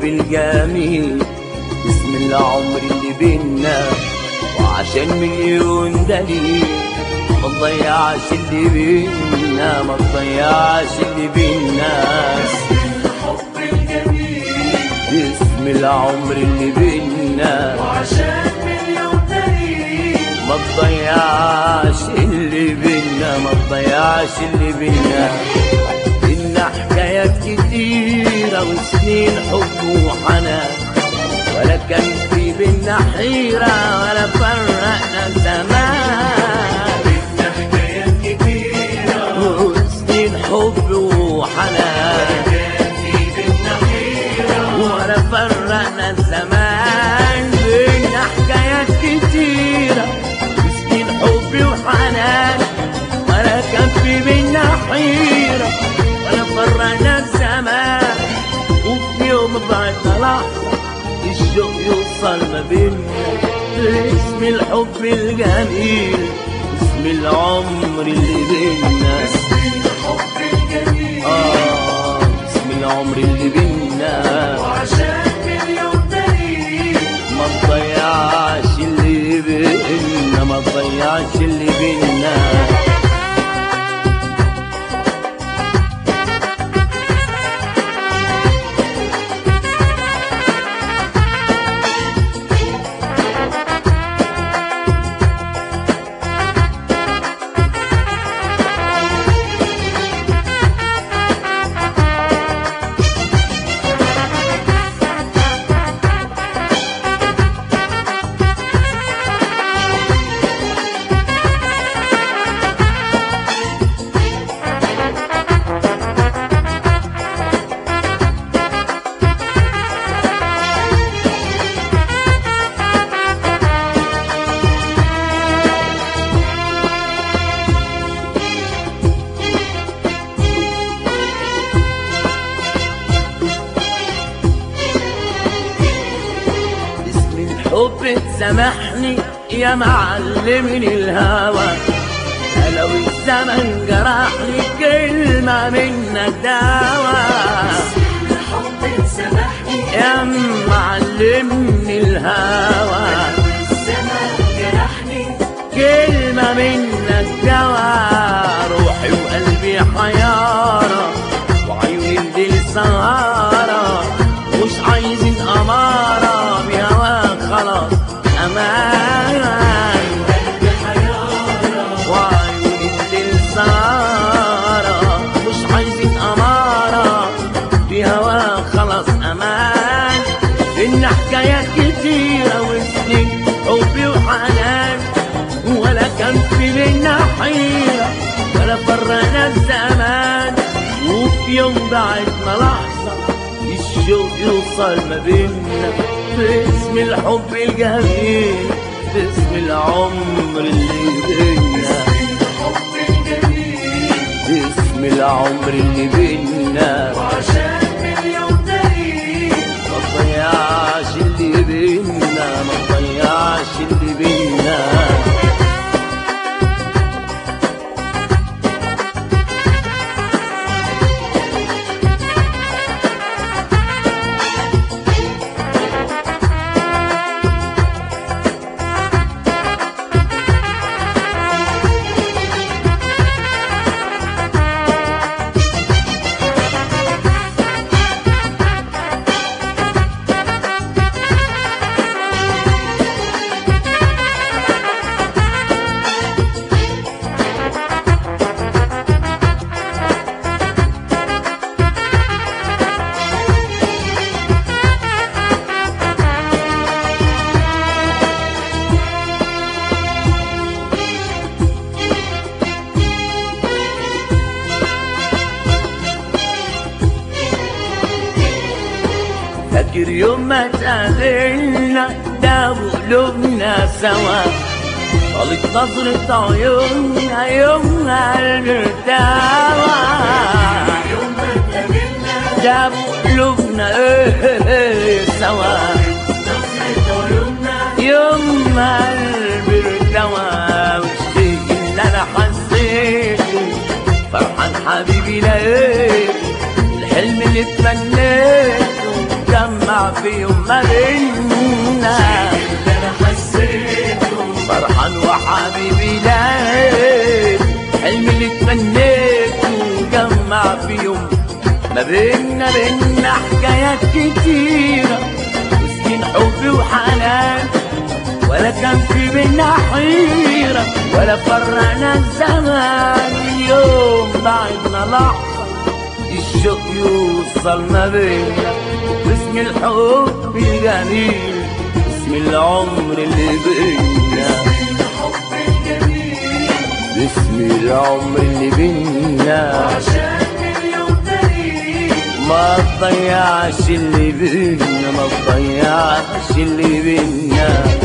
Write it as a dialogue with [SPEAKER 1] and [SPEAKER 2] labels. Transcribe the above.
[SPEAKER 1] الحب الجميل اسم العمر اللي بينا وعشان مليون دليل ما تضيعش اللي بينا ما تضيعش اللي بينا
[SPEAKER 2] الحب الجميل
[SPEAKER 1] اسم العمر اللي بينا
[SPEAKER 2] وعشان مليون دليل
[SPEAKER 1] ما تضيعش اللي بينا ما تضيعش اللي بينا إن حكايات كتيرة وسنين حب وحنان ولا كان في بينا حيرة ولا فرقنا زمان
[SPEAKER 2] بينا حكايات كتيرة
[SPEAKER 1] وسنين حب وحنان
[SPEAKER 2] كان في بينا حيرة
[SPEAKER 1] ولا فرقنا الزمان بينا حكايات كتيرة مسكين حب وحنان ولا كان في بينا حيرة ولا فرقنا الزمان وفي يوم بعدنا لحظة الشوق يوصل ما بينا اسم الحب الجميل اسم العمر اللي بينا
[SPEAKER 2] الحب الجميل
[SPEAKER 1] آه اسم العمر اللي بينا
[SPEAKER 2] وعشان مليون دليل
[SPEAKER 1] ما تضيعش اللي بينا ما تضيعش اللي بينا اسم الحب تسامحني يا معلمني الهوى لو الزمن جرحني كلمة منك دواء
[SPEAKER 2] الحب سامحني
[SPEAKER 1] يا معلمني الهوى
[SPEAKER 2] الزمن جرحني
[SPEAKER 1] كلمة منك دواء روحي وقلبي حيارة وعيوني الليل سهارة مش عايزين أمارة بهواك خلاص أمان
[SPEAKER 2] قلبي حيارة
[SPEAKER 1] وعيوني الليل سهارة مش عايزين أمارة بهواك خلاص أمان إن حكايات كتيرة وسنين حبي وحنان ولا كان في بينا حيرة ولا فرقنا الزمان وفي يوم بعدنا لحظة الشوق يوصل ما بينا باسم الحب الجميل باسم العمر اللي بينا
[SPEAKER 2] الحب الجميل
[SPEAKER 1] باسم العمر اللي بينا
[SPEAKER 2] وعشان مليون دليل
[SPEAKER 1] ما تضيعش اللي بينا ما تضيعش اللي بينا فاكر يوم ما تقابلنا داووا قلوبنا سوا طالت نظرة عيوننا يومها قلبي ارتوى
[SPEAKER 2] يوم ما اتقابلنا
[SPEAKER 1] جابوا قلوبنا ايه سوا
[SPEAKER 2] نظرة عيوننا
[SPEAKER 1] يوم ما قلبي ارتوى والشيء اللي انا حسيته فرحان حبيبي لقيته الحلم اللي اتمنيته جمع جمع في يوم ما بينا
[SPEAKER 2] اللي انا حسيته
[SPEAKER 1] فرحان وحبيبي ليل حلمي اللي تمنيته جمع في يوم ما بينا بينا حكايات كتيرة وسنين حب وحنان ولا كان في بينا حيرة ولا فرقنا الزمان اليوم بعدنا لحظة الشوق يوصل ما بينا باسم الحب الجميل باسم العمر اللي بينا
[SPEAKER 2] الحب الجميل
[SPEAKER 1] باسم العمر اللي بينا
[SPEAKER 2] عشان مليون دليل
[SPEAKER 1] ما تضيعش اللي بينا ما تضيعش اللي بينا